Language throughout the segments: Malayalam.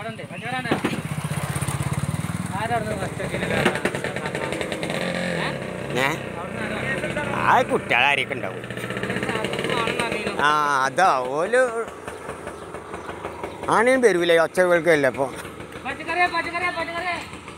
ആടുണ്ട് പച്ചക്കറിയാണ് ആരവിടുന്ന് ഫസ്റ്റ് ഏ ആ കുട്ടികളാരെയൊക്കെ ഉണ്ടാവും ആ അതാ ഓല് ആണേലും വരൂലേ ഒച്ച കേൾക്കല്ലേ അപ്പോൾ പച്ചക്കറിയാ പച്ചക്കറിയാ പച്ചക്കറിയാ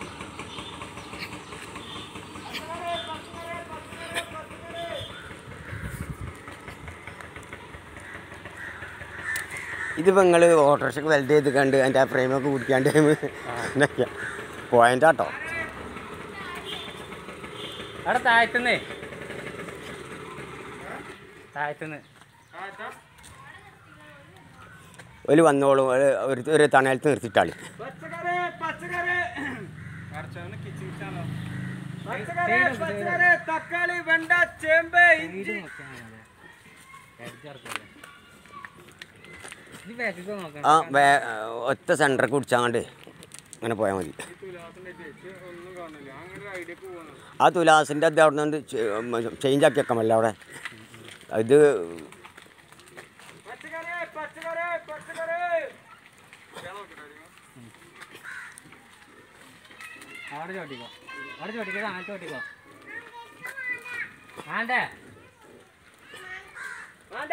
ഇതിപ്പോൾ നിങ്ങൾ ഓട്ടോറിക്ഷക്ക് വെൽഡ് ചെയ്ത് കണ്ട് അതിൻ്റെ ആ ഫ്രെയിമൊക്കെ കുടിക്കാണ്ട് പോയിൻ്റ് ആട്ടോ അവിടെ താഴത്തുനിന്നേ താഴത്തുനിന്ന് ഒരു വന്നോളും ഒരു ഒരു ഒരു തണലത്ത് നിർത്തിയിട്ടാളി പച്ചക്കറി പച്ചക്കറി പച്ചക്കറി സൈഡ് ഉണ്ട്, പച്ചക്കറി തക്കാളി വെണ്ട ചേമ്പ് ഇഞ്ചി ഇത് ബാക്കിക്ക് നോക്കാം ആ വേ ഒറ്റ സെൻറ്ററിൽ കുടിച്ചാണ്ട് അങ്ങനെ പോയാൽ മതി ഒന്നും കാണില്ല അങ്ങനെ ഒരു ഐഡിയക്ക് പോകുന്നു ആ തുലാസിൻ്റെ അത് അവിടെ നിന്ന് ചേഞ്ച് ആക്കി വെക്കാമല്ലോ അവിടെ ഇത് പച്ചക്കറി പച്ചക്കറി പച്ചക്കറി അവിടെ ചോട്ടിക്കോ അവിടെ ചോട്ടിക്കോ അങ്ങനെ ചോട്ടിക്കോ ആണ്ടേ വേണ്ട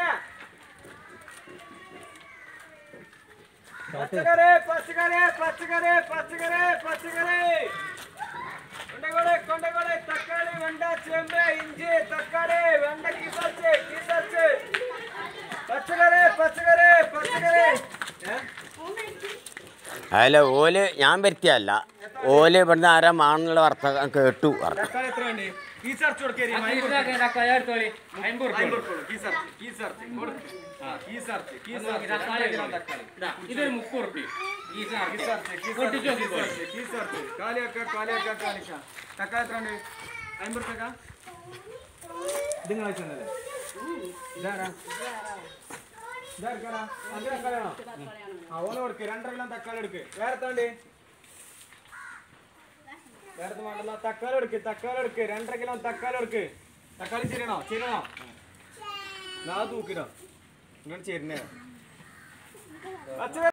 പച്ചക്കറി പച്ചക്കറി പച്ചക്കറി പച്ചക്കറി പച്ചക്കറി കൊണ്ടകോടെ കൊണ്ടകോടെ തക്കാളി വെണ്ട ചേമ്പ് ഇഞ്ചി തക്കാളി വെണ്ട കീസർച്ച് കീസർച്ച് പച്ചക്കറി പച്ചക്കറി പച്ചക്കറി ഏ? അതിൽ ഓല് ഞാൻ വരുത്തിയല്ല ഓല് ഇവിടുന്ന് ആരാ മാണെന്നുള്ള വാർത്ത കേട്ടു പറഞ്ഞു തക്കാളി എത്ര വേണ്ടി കീസർച്ച് കൊടുക്കേരി തക്കാളി എടുത്തോളി അമ്പത് ഇതൊരു മുപ്പത് റുപ്യ ഈ സാർ പൊട്ടിച്ച് നോക്കിക്കോളി കാലിയാക്ക കാലിയാക്ക കാലിക്ക തക്കാളി എത്ര ഉണ്ട് അമ്പത് റുപ്യക്ക ഇത് നിങ്ങൾ വെച്ചല്ലേ ഇതാരാ ഇതാർക്കാടാ അഞ്ച് തക്കാളിയാണോ ആ ഓന് കൊടുക്ക് രണ്ടര കിലോ തക്കാളി എടുക്ക് വേറെ താണ്ട് വേറെ വേണ്ടല്ല തക്കാളി എടുക്ക് തക്കാളി എടുക്ക് രണ്ടര കിലോ തക്കാളി എടുക്ക് തക്കാളി ചേരണോ ചേരണോ നാ തൂക്കിനോ ഇങ്ങനെ ചേരുന്നേ പച്ചക്കറി